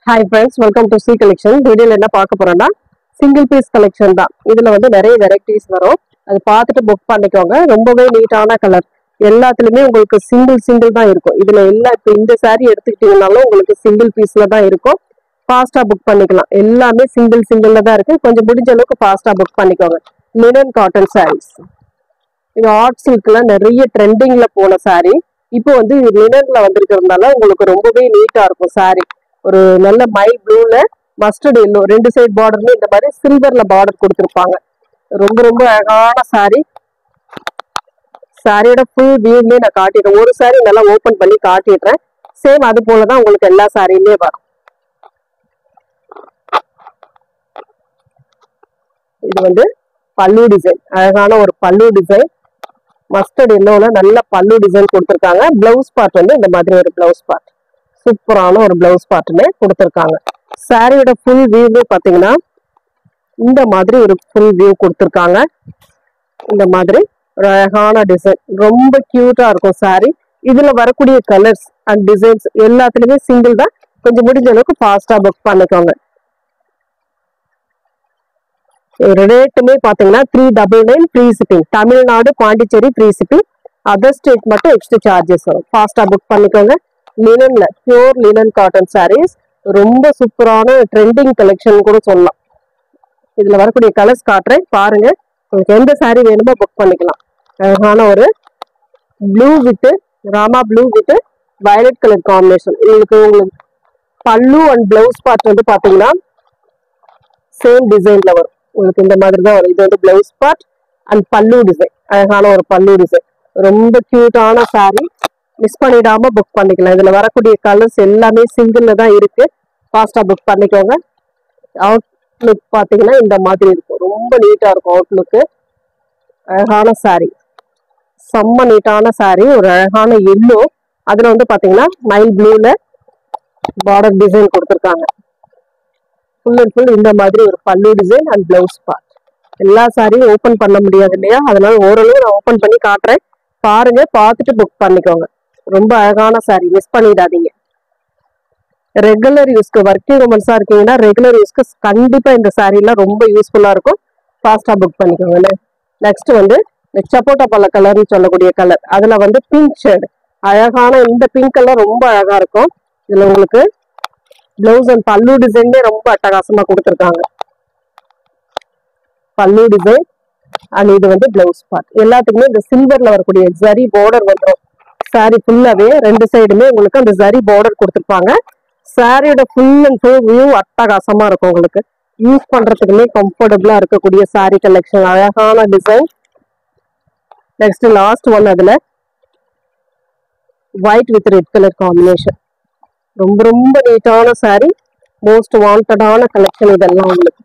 hi friends welcome to C collection வீடியோல என்ன பார்க்க போறோம்னா சிங்கிள் பீஸ் கலெக்ஷன் தான் இதுல வந்து நிறைய வெரைட்டிஸ் வரும் அது பார்த்துட்டு புக் பண்ணிக்கோங்க ரொம்பவே நீட்டான கலர் எல்லாத்துலயுமே உங்களுக்கு சிங்கிள் சிங்கிள் தான் இருக்கும் இதுல எல்லா இப்போ இந்த saree எடுத்துக்கிட்டீங்கனாலும் உங்களுக்கு சிங்கிள் பீஸ்ல தான் இருக்கும் ஃபாஸ்டா புக் பண்ணிக்கலாம் எல்லாமே சிங்கிள் சிங்கிள்ல தான் இருக்கு கொஞ்சம் முடிஞ்ச அளவுக்கு ஃபாஸ்டா புக் பண்ணிக்கோங்க லினன் காட்டன் sarees இது ஆர்ட் சில்க்ல நிறைய ட்ரெண்டிங்ல போன saree இப்போ வந்து லினன்ல வந்திருக்கிறதுனால உங்களுக்கு ரொம்பவே நீட்டா இருக்கும் saree ஒரு நல்ல மை ப்ளூல மஸ்டர்ட் எல்லோ ரெண்டு சைடு பார்டர்ல இந்த மாதிரி சில்வர்ல பார்டர் கொடுத்துருப்பாங்க ரொம்ப ரொம்ப அழகான saree சாரியோட ஃபுல் வியூமே நான் காட்டிடுறேன் ஒரு saree நல்லா ஓபன் பண்ணி காட்டிடுறேன் சேம் அது போல தான் உங்களுக்கு எல்லா சாரியுமே வரும் இது வந்து பல்லு டிசைன் அழகான ஒரு பல்லு டிசைன் மஸ்டர்ட் எல்லோல நல்ல பல்லு டிசைன் கொடுத்துருக்காங்க பிளவுஸ் பார்ட் வந்து இந்த மாதிரி ஒரு பிளவுஸ் பார்ட் சூப்பரான ஒரு பிளவுஸ் பார்ட்டுமே கொடுத்துருக்காங்க சாரியோட ஃபுல் வியூவே பார்த்தீங்கன்னா இந்த மாதிரி ஒரு ஃபுல் வியூ கொடுத்துருக்காங்க இந்த மாதிரி ஒரு அழகான டிசைன் ரொம்ப கியூட்டா இருக்கும் saree இதுல வரக்கூடிய கலர்ஸ் அண்ட் டிசைன்ஸ் எல்லாத்துலயுமே சிங்கிள் தான் கொஞ்சம் முடிஞ்ச அளவுக்கு ஃபாஸ்டா புக் பண்ணிக்கோங்க ரேட்டுமே பாத்தீங்கன்னா three double nine free shipping Tamil Nadu Pondicherry free shipping other state மட்டும் எக்ஸ்ட்ரா சார்ஜஸ் வரும் ஃபாஸ்டா புக் பண்ணிக்கோங்க லினன்ல பியூர் லினன் காட்டன் sarees ரொம்ப சூப்பரான ட்ரெண்டிங் கலெக்ஷன் கூட சொல்லலாம் இதுல வரக்கூடிய கலர்ஸ் காட்டுறேன் பாருங்க உங்களுக்கு எந்த saree வேணுமோ புக் பண்ணிக்கலாம் அழகான ஒரு blue with Rama blue with violet colour combination உங்களுக்கு உங்களுக்கு பல்லு அண்ட் பிளவுஸ் பார்ட் வந்து பாத்தீங்கன்னா சேம் டிசைன்ல வரும் உங்களுக்கு இந்த மாதிரி தான் வரும் இது வந்து blouse part and pallu design அழகான ஒரு பல்லு டிசைன் ரொம்ப கியூட்டான saree மிஸ் பண்ணிடாம புக் பண்ணிக்கலாம் இதுல வரக்கூடிய கலர்ஸ் எல்லாமே சிங்கிள்ல தான் இருக்கு ஃபாஸ்டா புக் பண்ணிக்கோங்க அவுட்லுக் பாத்தீங்கன்னா இந்த மாதிரி இருக்கும் ரொம்ப நீட்டா இருக்கும் அவுட்லுக்கு அழகான saree செம்ம நீட்டான saree ஒரு அழகான எல்லோ அதுல வந்து பாத்தீங்கன்னா மைல் ப்ளூல பார்டர் டிசைன் கொடுத்துருக்காங்க ஃபுல் அண்ட் ஃபுல் இந்த மாதிரி ஒரு pallu design and blouse part எல்லா சாரியும் ஓபன் பண்ண முடியாது இல்லையா அதனால ஓரளவு நான் ஓபன் பண்ணி காட்டுறேன் பாருங்க பார்த்துட்டு புக் பண்ணிக்கோங்க ரொம்ப அழகான saree மிஸ் பண்ணிடாதீங்க ரெகுலர் யூஸ்க்கு ஒர்க்கிங் உமன்ஸா இருக்கீங்கன்னா ரெகுலர் யூஸ்க்கு கண்டிப்பா இந்த saree எல்லாம் ரொம்ப யூஸ்ஃபுல்லா இருக்கும் ஃபாஸ்டா புக் பண்ணிக்கோங்க நெக்ஸ்ட் வந்து சப்போட்டா பழ கலர்னு சொல்லக்கூடிய கலர் அதுல வந்து பிங்க் ஷேடு அழகான இந்த பிங்க் கலர் ரொம்ப அழகா இருக்கும் இதுல உங்களுக்கு பிளவுஸ் அண்ட் பல்லு டிசைனே ரொம்ப அட்டகாசமா கொடுத்துருக்காங்க பல்லு டிசைன் அண்ட் இது வந்து பிளவுஸ் பார்ட் எல்லாத்துக்குமே இந்த சில்வர்ல வரக்கூடிய ஜரி பார்டர் வந்துடும் saree ஃபுல்லாவே ரெண்டு சைடுமே உங்களுக்கு அந்த ஜரி பார்டர் கொடுத்துருப்பாங்க சாரியோட ஃபுல் அண்ட் ஃபுல் வியூ அட்டகாசமா இருக்கும் உங்களுக்கு யூஸ் பண்றதுக்குமே கம்ஃபர்டபுளா இருக்கக்கூடிய saree கலெக்ஷன் அழகான டிசைன் நெக்ஸ்ட் லாஸ்ட் ஒன் அதுல white with red colour combination ரொம்ப ரொம்ப நீட்டான saree மோஸ்ட் வாண்டடான கலெக்ஷன் இதெல்லாம் உங்களுக்கு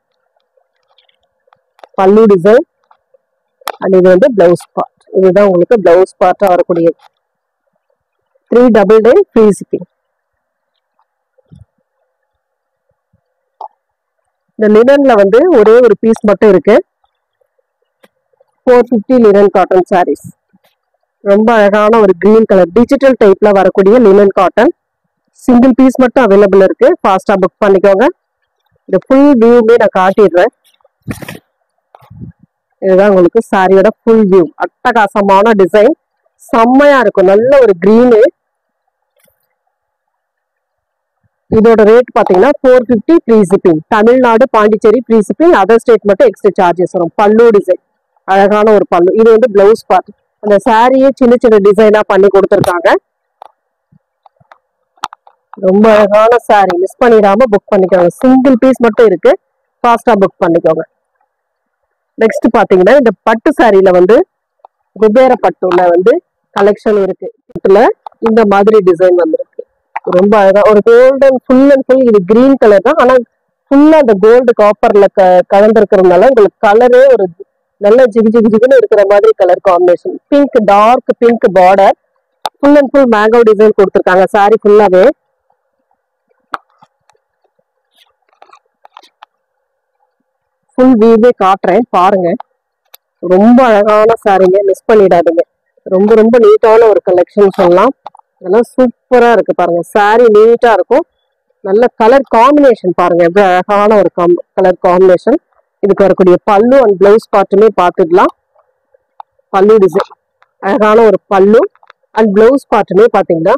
பல்லு டிசைன் அண்ட் இது வந்து பிளவுஸ் பார்ட் இதுதான் உங்களுக்கு பிளவுஸ் பார்ட்டா வரக்கூடியது three double nine free shipping இந்த லினன்ல வந்து ஒரே ஒரு பீஸ் மட்டும் இருக்கு four fifty linen cotton sarees ரொம்ப அழகான ஒரு கிரீன் கலர் டிஜிட்டல் டைப்ல வரக்கூடிய லினன் காட்டன் சிங்கிள் பீஸ் மட்டும் அவைலபிள் இருக்கு ஃபாஸ்டா புக் பண்ணிக்கோங்க இந்த ஃபுல் வியூமே நான் காட்டிடுறேன் இதுதான் உங்களுக்கு சாரியோட ஃபுல் வியூ அட்டகாசமான டிசைன் செம்மையா இருக்கும் நல்ல ஒரு கிரீனு இதோட ரேட் பாத்தீங்கன்னா four fifty free shipping Tamil Nadu Pondicherry free shipping other state மட்டும் எக்ஸ்ட்ரா சார்ஜஸ் வரும் பல்லு டிசைன் அழகான ஒரு பல்லு இது வந்து பிளவுஸ் பார்ட் அந்த சாரியே சின்ன சின்ன டிசைனா பண்ணி கொடுத்துருக்காங்க ரொம்ப அழகான சாரி மிஸ் பண்ணிடாம புக் பண்ணிக்கோங்க சிங்கிள் பீஸ் மட்டும் இருக்கு ஃபாஸ்டா புக் பண்ணிக்கோங்க நெக்ஸ்ட் பாத்தீங்கன்னா இந்த பட்டு சாரியில வந்து குபேர பட்டுல வந்து கலெக்ஷன் இருக்கு இதுல இந்த மாதிரி டிசைன் வந்திருக்கு ரொம்ப அழகா ஒரு கோல்டன் ஃபுல் அண்ட் ஃபுல் இது கிரீன் கலர் தான் ஆனா ஃபுல்லா அந்த கோல்டு காப்பர்ல க கலந்துருக்கிறதுனால உங்களுக்கு கலரே ஒரு நல்ல ஜிகு ஜிகு ஜிகுன்னு இருக்கிற மாதிரி colour combination pink dark pink border full and full mango design கொடுத்துருக்காங்க சாரி ஃபுல்லாவே ஃபுல் வியூவே காட்டுறேன் பாருங்க ரொம்ப அழகான சாரீங்க மிஸ் பண்ணிடாதீங்க ரொம்ப ரொம்ப நீட்டான ஒரு கலெக்ஷன் சொல்லலாம் இதெல்லாம் சூப்பரா இருக்கு பாருங்க saree நீட்டா இருக்கும் நல்ல கலர் காம்பினேஷன் பாருங்க எவ்வளவு அழகான ஒரு கலர் காம்பினேஷன் இதுக்கு வரக்கூடிய பல்லு அண்ட் பிளவுஸ் பார்ட்டுமே பார்த்துக்கலாம் பல்லு டிசைன் அழகான ஒரு பல்லு அண்ட் பிளவுஸ் பார்ட்டுமே பாத்தீங்கன்னா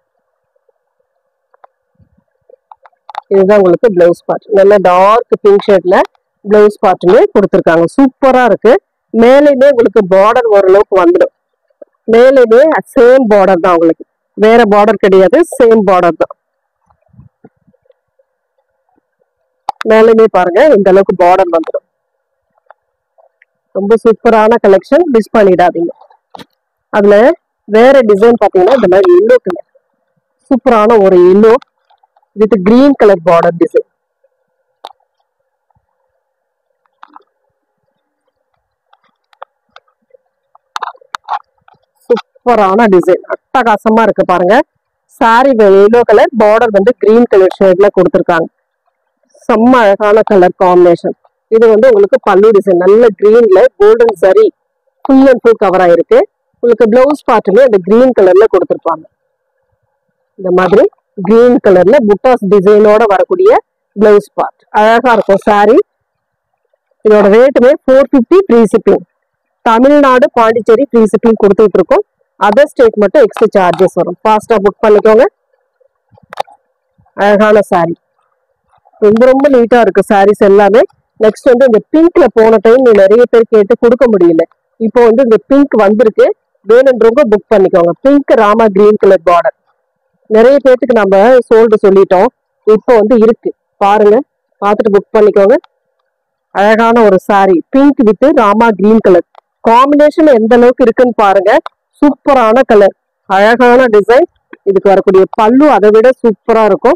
இதுதான் உங்களுக்கு பிளவுஸ் பார்ட் நல்ல டார்க் பிங்க் ஷேட்ல பிளவுஸ் பார்ட்டுமே கொடுத்துருக்காங்க சூப்பரா இருக்கு மேலேயுமே உங்களுக்கு பார்டர் ஓரளவுக்கு வந்துடும் மேலேயுமே சேம் பார்டர் தான் உங்களுக்கு வேற பார்டர் கிடையாது சேம் பார்டர் தான் மேலேயுமே பாருங்க இந்த அளவுக்கு பார்டர் வந்துடும் ரொம்ப சூப்பரான கலெக்ஷன் மிஸ் பண்ணிடாதீங்க அதுல வேற டிசைன் பாத்தீங்கன்னா இந்த மாதிரி எல்லோ கலர் சூப்பரான ஒரு yellow with green colour border design சூப்பரான டிசைன் அட்டகாசமா இருக்கு பாருங்க சாரி எல்லோ கலர் பார்டர் வந்து கிரீன் கலர் ஷேட்ல கொடுத்துருக்காங்க செம்ம அழகான கலர் காம்பினேஷன் இது வந்து உங்களுக்கு பல்லு டிசைன் நல்ல கிரீன்ல golden zari full and full cover ஆயிருக்கு உங்களுக்கு பிளவுஸ் பார்ட்டுமே அந்த கிரீன் கலர்ல கொடுத்துருப்பாங்க இந்த மாதிரி கிரீன் கலர்ல புட்டாஸ் டிசைனோட வரக்கூடிய பிளவுஸ் பார்ட் அழகா இருக்கும் saree இதோட ரேட்டுமே four fifty free shipping Tamil Nadu Pondicherry free shipping கொடுத்துட்டு இருக்கோம் அதர் ஸ்டேட் மட்டும் எக்ஸ்ட்ரா சார்ஜஸ் வரும் ஃபாஸ்டா புக் பண்ணிக்கோங்க அழகான saree ரொம்ப ரொம்ப நீட்டா இருக்கு sarees எல்லாமே நெக்ஸ்ட் வந்து இந்த பிங்க்ல போன டைம் நிறைய பேர் கேட்டு கொடுக்க முடியல இப்போ வந்து இந்த பிங்க் வந்திருக்கு வேணுன்றவங்க புக் பண்ணிக்கோங்க pink Rama green colour border நிறைய பேர்த்துக்கு நம்ம சோல்டு சொல்லிட்டோம் இப்போ வந்து இருக்கு பாருங்க பார்த்துட்டு புக் பண்ணிக்கோங்க அழகான ஒரு saree pink with Rama green colour combination எந்த அளவுக்கு இருக்குன்னு பாருங்க சூப்பரான கலர் அழகான டிசைன் இதுக்கு வரக்கூடிய பல்லு அதை விட சூப்பரா இருக்கும்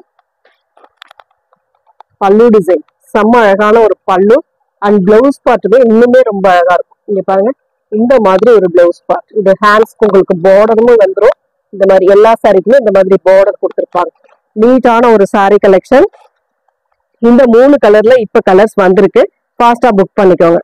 பல்லு டிசைன் செம்ம அழகான ஒரு பல்லு அண்ட் பிளவுஸ் பார்ட்டுமே இன்னுமே ரொம்ப அழகா இருக்கும் இங்க பாருங்க இந்த மாதிரி ஒரு பிளவுஸ் பார்ட் இந்த ஹேண்ட்ஸ்க்கு உங்களுக்கு பார்டரும் வந்துடும் இந்த மாதிரி எல்லா சாரிக்குமே இந்த மாதிரி பார்டர் கொடுத்துருப்பாங்க நீட்டான ஒரு saree கலெக்ஷன் இந்த மூணு கலர்ல இப்ப கலர்ஸ் வந்திருக்கு ஃபாஸ்டா புக் பண்ணிக்கோங்க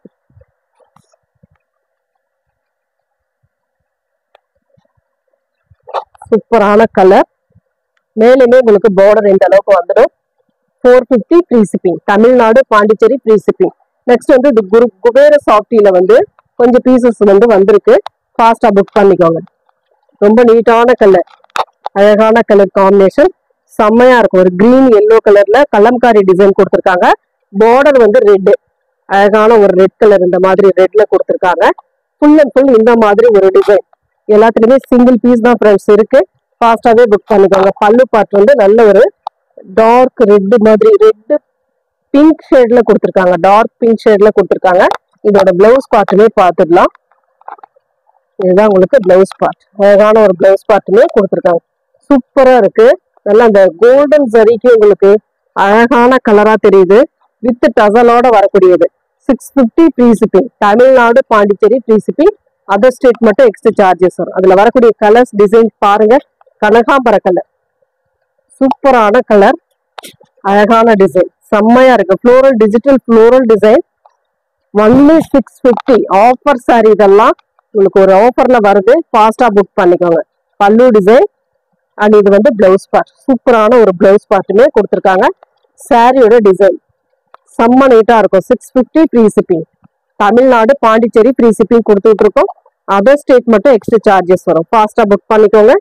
சூப்பரான கலர் மேலுமே உங்களுக்கு பார்டர் இந்த அளவுக்கு வந்துடும் four fifty free shipping Tamil Nadu Pondicherry free shipping next வந்து இது குரு குபேர சாஃப்டில வந்து கொஞ்சம் பீசஸ் வந்து வந்திருக்கு ஃபாஸ்டா புக் பண்ணிக்கோங்க ரொம்ப நீட்டான கலர் அழகான கலர் காம்பினேஷன் செம்மையா இருக்கும் ஒரு கிரீன் எல்லோ கலர்ல கலம்காரி டிசைன் கொடுத்துருக்காங்க பார்டர் வந்து ரெட் அழகான ஒரு ரெட் கலர் இந்த மாதிரி ரெட்ல கொடுத்துருக்காங்க ஃபுல் அண்ட் ஃபுல் இந்த மாதிரி ஒரு டிசைன் எல்லாத்துலயுமே சிங்கிள் பீஸ் தான் ஃப்ரெண்ட்ஸ் இருக்கு ஃபாஸ்டாவே புக் பண்ணிக்கோங்க பல்லு பார்ட் வந்து நல்ல ஒரு டார்க் ரெட் மாதிரி ரெட் பிங்க் ஷேட்ல கொடுத்துருக்காங்க டார்க் பிங்க் ஷேட்ல கொடுத்துருக்காங்க இதோட பிளவுஸ் பார்ட்டுமே பார்த்துடலாம் இதுதான் உங்களுக்கு பிளவுஸ் பார்ட் அழகான ஒரு பிளவுஸ் பார்ட்டுமே கொடுத்துருக்காங்க சூப்பரா இருக்கு நல்லா அந்த கோல்டன் சரிக்கு உங்களுக்கு அழகான கலரா தெரியுது வித் டசலோட வரக்கூடியது six fifty free shipping Tamil Nadu Pondicherry free shipping other state மட்டும் எக்ஸ்ட்ரா சார்ஜஸ் வரும் அதுல வரக்கூடிய கலர்ஸ் டிசைன் பாருங்க கனகாம்பர கலர் சூப்பரான கலர் அழகான டிசைன் செம்மையா இருக்கு floral digital floral design only six fifty offer sari இதெல்லாம் உங்களுக்கு ஒரு ஆஃபர்ல வருது ஃபாஸ்டா புக் பண்ணிக்கோங்க பல்லு டிசைன் அண்ட் இது வந்து பிளவுஸ் பார்ட் சூப்பரான ஒரு பிளவுஸ் பார்ட்டுமே கொடுத்துருக்காங்க சாரியோட டிசைன் செம்ம நீட்டா இருக்கும் six fifty free shipping Tamil Nadu Pondicherry free shipping கொடுத்துட்டு இருக்கோம் அதர் ஸ்டேட் மட்டும் எக்ஸ்ட்ரா சார்ஜஸ் வரும் ஃபாஸ்டா புக் பண்ணிக்கோங்க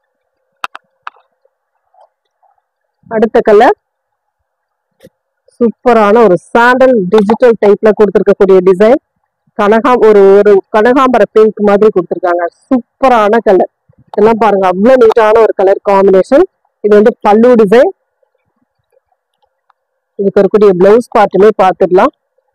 அடுத்த கலர் சூப்பரான ஒரு சாண்டல் டிஜிட்டல் டைப்ல கொடுத்துருக்கக்கூடிய டிசைன் கனகா ஒரு ஒரு கனகாம்பர பிங்க் மாதிரி கொடுத்துருக்காங்க சூப்பரான கலர் இதெல்லாம் பாருங்க அவ்வளவு நீட்டான ஒரு கலர் காம்பினேஷன் இது வந்து பல்லு டிசைன் இதுக்கு இருக்கக்கூடிய பிளவுஸ் பார்ட்டுமே பார்த்துடலாம்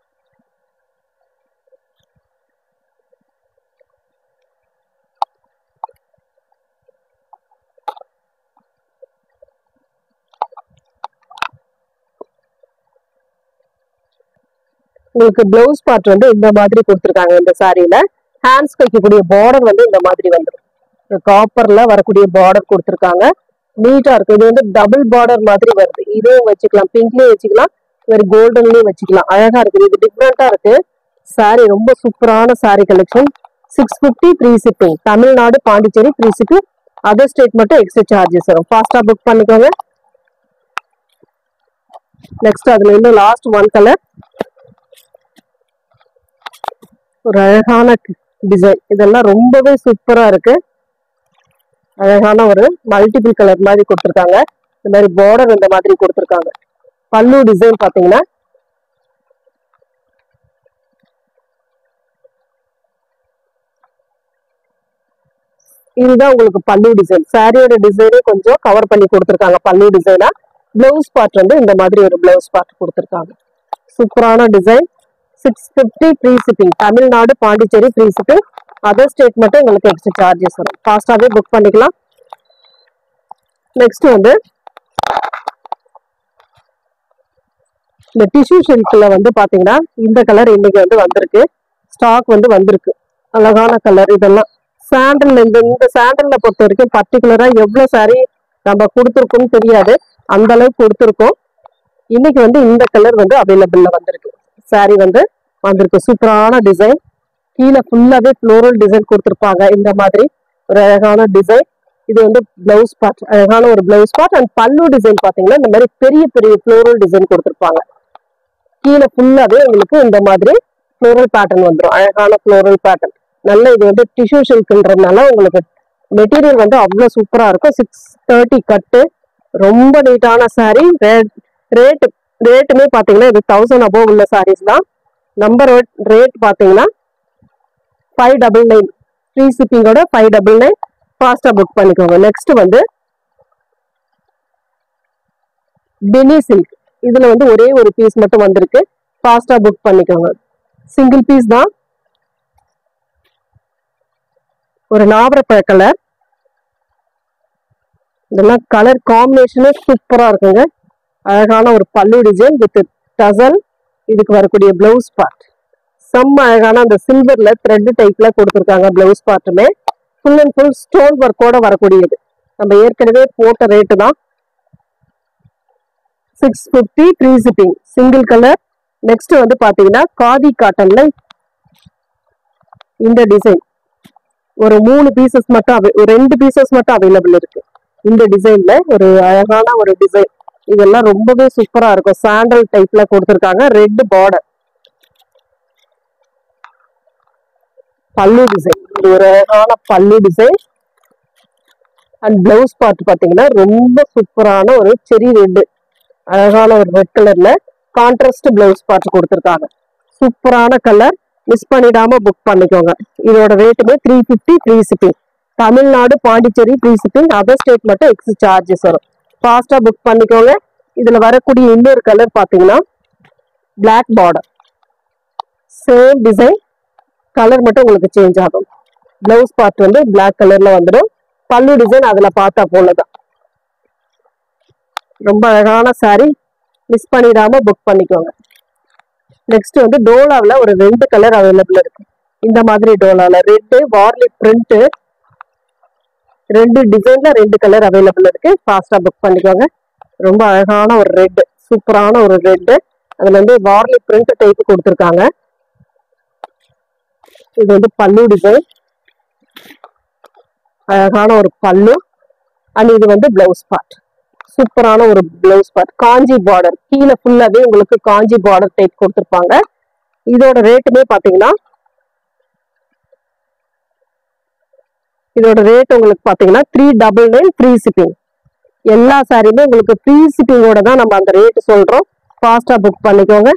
உங்களுக்கு பிளவுஸ் பார்ட் வந்து இந்த மாதிரி கொடுத்துருக்காங்க இந்த சாரியில ஹேண்ட்ஸ் வைக்கக்கூடிய பார்டர் வந்து இந்த மாதிரி வந்துடும் காப்பர்ல வரக்கூடிய பார்டர் கொடுத்துருக்காங்க நீட்டா இருக்கு இது வந்து டபுள் பார்டர் மாதிரி வருது இதுவும் வச்சுக்கலாம் பிங்க்லயும் வச்சுக்கலாம் வேற கோல்டன்லயும் வச்சுக்கலாம் அழகா இருக்குது இது டிஃப்ரெண்டா இருக்கு சாரி ரொம்ப சூப்பரான sari collection six fifty free shipping Tamil Nadu Pondicherry free shipping other state மட்டும் எக்ஸ்ட்ரா சார்ஜஸ் வரும் ஃபாஸ்டா புக் பண்ணிக்கோங்க நெக்ஸ்ட் அதுல இன்னும் லாஸ்ட் ஒன் கலர் ஒரு அழகான டிசைன் இதெல்லாம் ரொம்பவே சூப்பரா இருக்கு அழகான ஒரு மல்டிபிள் கலர் மாதிரி கொடுத்துருக்காங்க இந்த மாதிரி பார்டர் இந்த மாதிரி கொடுத்துருக்காங்க பல்லு டிசைன் பாத்தீங்கன்னா இதுதான் உங்களுக்கு பல்லு டிசைன் சாரியோட டிசைனே கொஞ்சம் கவர் பண்ணி கொடுத்துருக்காங்க பல்லு டிசைனா பிளவுஸ் பார்ட் வந்து இந்த மாதிரி ஒரு பிளவுஸ் பார்ட் கொடுத்துருக்காங்க சூப்பரான design six fifty free shipping Tamil Nadu Pondicherry free shipping other state மட்டும் உங்களுக்கு எக்ஸ்ட்ரா சார்ஜஸ் வரும் ஃபாஸ்டாகவே புக் பண்ணிக்கலாம் நெக்ஸ்ட் வந்து இந்த டிஷ்யூ சில்க்ல வந்து பாத்தீங்கன்னா இந்த கலர் இன்னைக்கு வந்து வந்திருக்கு ஸ்டாக் வந்து வந்திருக்கு அழகான கலர் இதெல்லாம் சாண்டல் இந்த இந்த சாண்டல்ல பொறுத்த வரைக்கும் பர்டிகுலரா எவ்வளவு சாரி நம்ம கொடுத்துருக்கோம்னு தெரியாது அந்த அளவுக்கு கொடுத்துருக்கோம் இன்னைக்கு வந்து இந்த கலர் வந்து அவைலபிள்ல வந்திருக்கு சாரி வந்து வந்திருக்கு சூப்பரான டிசைன் கீழே ஃபுல்லாவே ஃப்ளோரல் டிசைன் கொடுத்துருப்பாங்க இந்த மாதிரி ஒரு அழகான டிசைன் இது வந்து பிளவுஸ் பார்ட் அழகான ஒரு blouse part and pallu design பாத்தீங்கன்னா இந்த மாதிரி பெரிய பெரிய ஃப்ளோரல் டிசைன் கொடுத்துருப்பாங்க கீழே ஃபுல்லாவே உங்களுக்கு இந்த மாதிரி ஃப்ளோரல் பேட்டர்ன் வந்துடும் அழகான ஃப்ளோரல் பேட்டர்ன் நல்ல இது வந்து டிஷ்யூ சில்க்ன்றதுனால உங்களுக்கு மெட்டீரியல் வந்து அவ்வளோ சூப்பரா இருக்கும் சிக்ஸ் தேர்ட்டி கட்டு ரொம்ப நீட்டான saree ரேட் ரேட் ரேட்டுமே பாத்தீங்கன்னா இது தௌசண்ட் அபோவ் உள்ள sarees தான் நம்பர் ரேட் பாத்தீங்கன்னா ஃபைவ் டபுள் நைன் ஃப்ரீ ஷிப்பிங்கோட ஃபைவ் டபுள் நைன் ஃபாஸ்டா புக் பண்ணிக்கோங்க நெக்ஸ்ட் வந்து டெனி சில்க் இதுல வந்து ஒரே ஒரு பீஸ் மட்டும் வந்திருக்கு ஃபாஸ்டா புக் பண்ணிக்கோங்க சிங்கிள் பீஸ் தான் ஒரு நாவரப்பழ கலர் இதெல்லாம் கலர் காம்பினேஷனே சூப்பரா இருக்குங்க அழகான ஒரு பல்லு டிசைன் வித் டசல் இதுக்கு வரக்கூடிய பிளவுஸ் பார்ட் செம்ம அழகான அந்த சில்வர்ல த்ரெட் டைப்ல கொடுத்துருக்காங்க பிளவுஸ் பார்ட்டுமே ஃபுல் அண்ட் ஃபுல் ஸ்டோன் ஒர்க்கோட வரக்கூடியது நம்ம ஏற்கனவே போட்ட ரேட்டு தான் six fifty free shipping single colour next வந்து பாத்தீங்கன்னா காதி காட்டன்ல இந்த டிசைன் ஒரு மூணு பீசஸ் மட்டும் avail- ஒரு ரெண்டு பீசஸ் மட்டும் அவைலபிள் இருக்கு இந்த டிசைன்ல ஒரு அழகான ஒரு டிசைன் இதெல்லாம் ரொம்பவே சூப்பரா இருக்கும் சாண்டல் டைப்ல கொடுத்துருக்காங்க ரெட் பார்டர் பல்லு டிசைன் இது ஒரு அழகான பல்லு டிசைன் அண்ட் பிளவுஸ் பார்ட் பாத்தீங்கன்னா ரொம்ப சூப்பரான ஒரு செரி ரெட் அழகான ஒரு ரெட் கலர்ல கான்ட்ராஸ்ட் பிளவுஸ் பார்ட் கொடுத்துருக்காங்க சூப்பரான கலர் மிஸ் பண்ணிடாம புக் பண்ணிக்கோங்க இதோட ரேட்டுமே three fifty free shipping Tamil Nadu Pondicherry free shipping other state மட்டும் எக்ஸ்ட்ரா சார்ஜஸ் வரும் ஃபாஸ்டா புக் பண்ணிக்கோங்க இதுல வரக்கூடிய இன்னொரு கலர் பாத்தீங்கன்னா Black border same design colour மட்டும் உங்களுக்கு சேஞ்ச் ஆகும் பிளவுஸ் பார்ட் வந்து Black கலர்ல வந்துடும் பல்லு டிசைன் அதுல பார்த்தா போலதான் ரொம்ப அழகான saree மிஸ் பண்ணிடாம புக் பண்ணிக்கோங்க நெக்ஸ்ட் வந்து டோலாவில் ஒரு ரெண்டு கலர் அவைலபிள் இருக்கு இந்த மாதிரி டோலால ரெட்டு வார்லி பிரிண்ட் ரெண்டு டிசைன்ல ரெண்டு கலர் அவைலபிள் இருக்கு ஃபாஸ்டா புக் பண்ணிக்கோங்க ரொம்ப அழகான ஒரு ரெட் சூப்பரான ஒரு ரெட் அதுல வந்து வார்லி பிரிண்ட் டைப் கொடுத்துருக்காங்க இது வந்து பல்லு டிசைன் அழகான ஒரு பல்லு அண்ட் இது வந்து பிளவுஸ் பார்ட் சூப்பரான ஒரு பிளவுஸ் பார்ட் காஞ்சி பார்டர் கீழே ஃபுல்லாவே உங்களுக்கு காஞ்சி பார்டர் டைப் கொடுத்துருப்பாங்க இதோட ரேட்டுமே பாத்தீங்கன்னா இதோட ரேட் உங்களுக்கு பாத்தீங்கன்னா three double nine free shipping எல்லா சாரியுமே உங்களுக்கு ஃப்ரீ ஷிப்பிங்கோட தான் நம்ம அந்த ரேட் சொல்றோம் ஃபாஸ்டா புக் பண்ணிக்கோங்க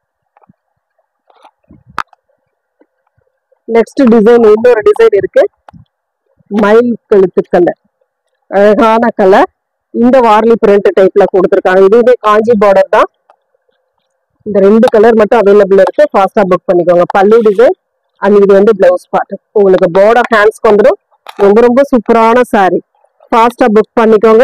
நெக்ஸ்ட் டிசைன் இன்னொரு டிசைன் இருக்கு மயில் கழுத்து கலர் அழகான கலர் இந்த வார்லி பிரிண்ட் டைப்ல கொடுத்துருக்காங்க இதுவுமே காஞ்சி பார்டர் தான் இந்த ரெண்டு கலர் மட்டும் அவைலபிள் இருக்கு ஃபாஸ்டா புக் பண்ணிக்கோங்க பல்லு டிசைன் அண்ட் இது வந்து பிளவுஸ் பார்ட் உங்களுக்கு பார்டர் ஹேண்ட்ஸ்க்கு வந்துடும் ரொம்ப ரொம்ப சூப்பரான saree ஃபாஸ்டா புக் பண்ணிக்கோங்க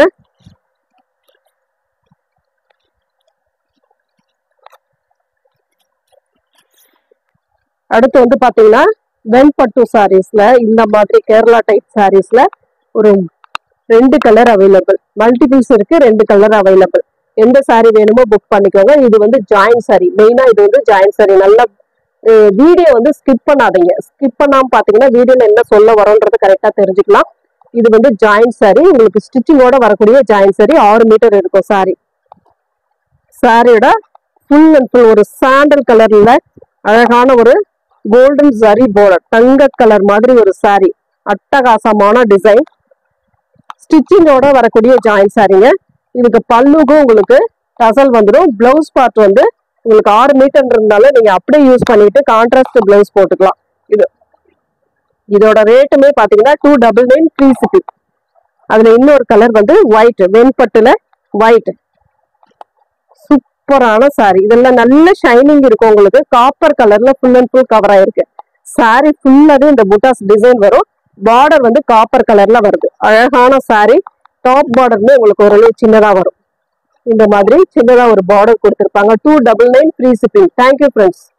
அடுத்து வந்து பாத்தீங்கன்னா வெண்பட்டு சாரீஸ்ல இந்த மாதிரி கேரளா டைப் சாரீஸ்ல ஒரு ரெண்டு கலர் அவைலபிள் மல்டிபிள்ஸ் இருக்கு ரெண்டு கலர் அவைலபிள் எந்த saree வேணுமோ புக் பண்ணிக்கோங்க இது வந்து ஜாயின் saree மெயினா இது வந்து ஜாயின் saree நல்ல வீடியோ வந்து ஸ்கிப் பண்ணாதீங்க ஸ்கிப் பண்ணாம பாத்தீங்கன்னா வீடியோல என்ன சொல்ல வரோன்றது கரெக்டா தெரிஞ்சுக்கலாம் இது வந்து ஜாயின் saree உங்களுக்கு ஸ்டிச்சிங்கோட வரக்கூடிய ஜாயின் saree ஆறு மீட்டர் இருக்கும் saree சாரியோட ஃபுல் அண்ட் ஃபுல் ஒரு சாண்டல் கலர்ல அழகான ஒரு கோல்டன் ஜரி border தங்க கலர் மாதிரி ஒரு saree அட்டகாசமான டிசைன் ஸ்டிச்சிங்கோட வரக்கூடிய ஜாயின் சாரீங்க இதுக்கு பல்லுக்கும் உங்களுக்கு டசல் வந்துடும் பிளவுஸ் பார்ட் வந்து உங்களுக்கு ஆறு மீட்டர் இருந்தாலும் நீங்க அப்படியே யூஸ் பண்ணிட்டு கான்ட்ராஸ்ட் பிளவுஸ் போட்டுக்கலாம் இது இதோட ரேட்டுமே பாத்தீங்கன்னா two double nine free shipping அதுல இன்னொரு கலர் வந்து ஒயிட் வெண்பட்டுல ஒயிட் சூப்பரான சாரி இதெல்லாம் நல்ல ஷைனிங் இருக்கும் உங்களுக்கு காப்பர் கலர்ல ஃபுல் அண்ட் ஃபுல் கவர் ஆயிருக்கு சாரி ஃபுல்லாவே இந்த புட்டாஸ் டிசைன் வரும் பார்டர் வந்து காப்பர் கலர்ல வருது அழகான சாரி டாப் பார்டர்மே உங்களுக்கு ஓரளவு சின்னதா வரும் இந்த மாதிரி சின்னதா ஒரு பார்டர் கொடுத்திருப்பாங்க two double nine free shipping thank you friends